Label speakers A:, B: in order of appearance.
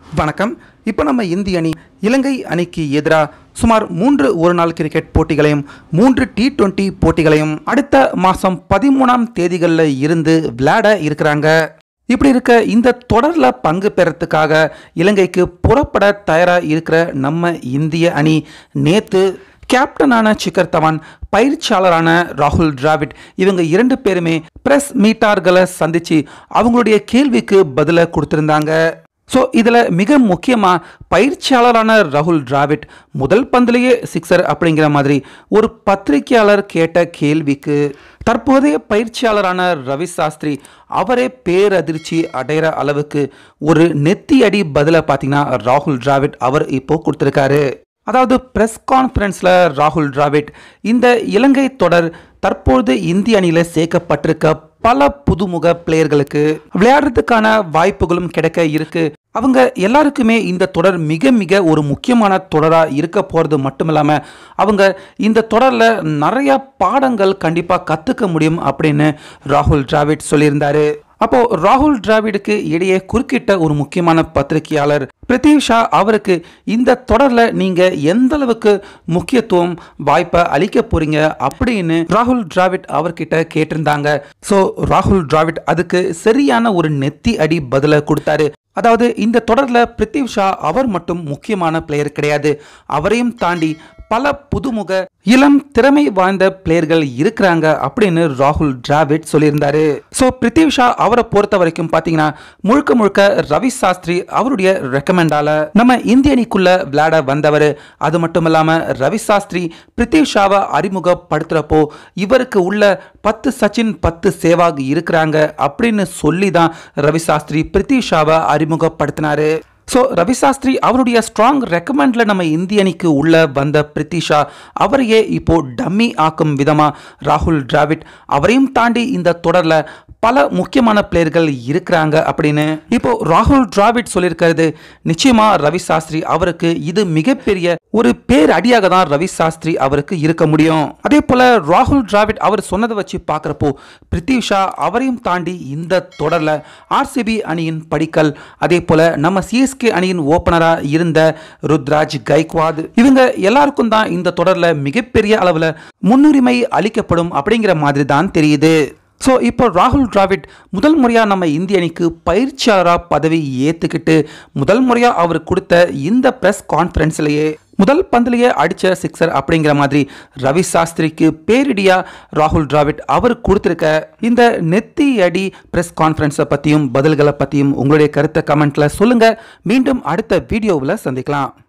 A: வணக்கம் இப்போ நம்ம இந்திய அணி இலங்கை அணிக்கு எதிராக சுமார் மூன்று ஒரு நாள் கிரிக்கெட் போட்டிகளையும் மூன்று டி டுவெண்ட்டி போட்டிகளையும் அடுத்த மாதம் பதிமூணாம் தேதிகளில் இருந்து விளையாட இருக்கிறாங்க இப்படி இருக்க இந்த தொடரில் பங்கு பெறத்துக்காக இலங்கைக்கு புறப்பட தயாராக இருக்கிற நம்ம இந்திய அணி நேற்று கேப்டனான சிக்கர் தவான் பயிற்சியாளரான ராகுல் டிராவிட் இவங்க இரண்டு பேருமே பிரஸ் மீட்டார்களை சந்திச்சு அவங்களுடைய கேள்விக்கு பதிலை கொடுத்திருந்தாங்க ஸோ இதில் மிக முக்கியமாக பயிற்சியாளரான ராகுல் டிராவிட் முதல் பந்திலேயே சிக்ஸர் அப்படிங்கிற மாதிரி ஒரு பத்திரிகையாளர் கேட்ட கேள்விக்கு தற்போதைய பயிற்சியாளரான ரவி சாஸ்திரி அவரே பேரதிர்ச்சி அடைகிற அளவுக்கு ஒரு நெத்தி அடி பதிலை பார்த்தீங்கன்னா ராகுல் டிராவிட் அவர் இப்போ கொடுத்துருக்காரு அதாவது பிரஸ் கான்ஃபரன்ஸில் ராகுல் டிராவிட் இந்த இலங்கை தொடர் தற்பொழுது இந்திய அணியில் சேர்க்கப்பட்டிருக்க பல புதுமுக பிளேயர்களுக்கு விளையாடுறதுக்கான வாய்ப்புகளும் கிடைக்க இருக்கு அவங்க எல்லாருக்குமே இந்த தொடர் மிக மிக ஒரு முக்கியமான தொடராக இருக்க போகிறது மட்டும் இல்லாமல் அவங்க இந்த தொடரில் நிறைய பாடங்கள் கண்டிப்பாக கற்றுக்க முடியும் அப்படின்னு ராகுல் டிராவிட் சொல்லியிருந்தாரு அப்போ ராகுல் டிராவிடுக்கு இடையே குறுக்கிட்ட ஒரு முக்கியமான பத்திரிகையாளர் பிரித்திவ் ஷா அவருக்கு இந்த தொடரில் நீங்க எந்த அளவுக்கு முக்கியத்துவம் வாய்ப்பை அளிக்க போறீங்க அப்படின்னு ராகுல் டிராவிட் அவர்கிட்ட கேட்டிருந்தாங்க ஸோ ராகுல் டிராவிட் அதுக்கு சரியான ஒரு நெத்தி அடி பதிலை கொடுத்தாரு அதாவது இந்த தொடரில் பிரித்திவ் ஷா அவர் மட்டும் முக்கியமான பிளேயர் கிடையாது அவரையும் தாண்டி பல புதுமுக இளம் திறமை வாய்ந்த பிளேயர்கள் இருக்கிறாங்க அப்படின்னு ராகுல் டிராவிட் சொல்லியிருந்தாரு ஸோ பிரித்திவ் ஷா அவரை பொறுத்த வரைக்கும் பார்த்தீங்கன்னா முழுக்க முழுக்க ரவி சாஸ்திரி அவருடைய ரெக்கமெண்டால நம்ம இந்திய அணிக்குள்ள விளையாட வந்தவர் அது மட்டும் இல்லாமல் ரவி சாஸ்திரி பிரித்திவ் ஷாவை அறிமுகப்படுத்துறப்போ இவருக்கு உள்ள பத்து சச்சின் பத்து சேவாக் இருக்கிறாங்க அப்படின்னு சொல்லி தான் ரவி சாஸ்திரி பிரித்திவ் ஷாவை அறிமுகப்படுத்தினாரு ஸோ ரவி சாஸ்திரி அவருடைய ஸ்ட்ராங் ரெக்கமெண்ட்ல நம்ம இந்திய அணிக்கு உள்ள வந்த பிரித்திஷா அவரையே இப்போ டம்மி ஆக்கும் விதமா ராகுல் டிராவிட் அவரையும் தாண்டி இந்த தொடர்ல பல முக்கியமான பிளேயர்கள் இருக்கிறாங்க அப்படின்னு இப்போ ராகுல் டிராவிட் சொல்லியிருக்கிறது நிச்சயமா ரவி சாஸ்திரி அவருக்கு இது மிகப்பெரிய ஒரு பேர் அடியாக தான் ரவி சாஸ்திரி அவருக்கு இருக்க முடியும் அதே போல ராகுல் டிராவிட் அவர் சொன்னதை வச்சு பார்க்குறப்போ பிரித்திஷா அவரையும் தாண்டி இந்த தொடர்ல ஆர்சிபி அணியின் படிக்கல் அதே போல நம்ம சிஎஸ்கே அணியின் ஓபனரா இருந்த ருத்ராஜ் கைக்வாத் இவங்க எல்லாருக்கும் தான் இந்த தொடர்ல மிகப்பெரிய அளவுல முன்னுரிமை அளிக்கப்படும் அப்படிங்கிற மாதிரி தான் தெரியுது ஸோ இப்போ ராகுல் டிராவிட் முதல் முறையாக நம்ம இந்திய அணிக்கு பயிற்சியாளராக பதவி ஏற்றுக்கிட்டு முதல் முறையாக அவர் கொடுத்த இந்த ப்ரெஸ் கான்ஃபரன்ஸ்லேயே முதல் பந்திலேயே அடித்த சிக்ஸர் அப்படிங்கிற மாதிரி ரவி சாஸ்திரிக்கு பேரிடியா ராகுல் டிராவிட் அவர் கொடுத்துருக்க இந்த நெத்தி அடி ப்ரெஸ் கான்ஃபரன்ஸை பற்றியும் பதில்களை பற்றியும் உங்களுடைய கருத்தை கமெண்ட்டில் சொல்லுங்கள் மீண்டும் அடுத்த வீடியோவில் சந்திக்கலாம்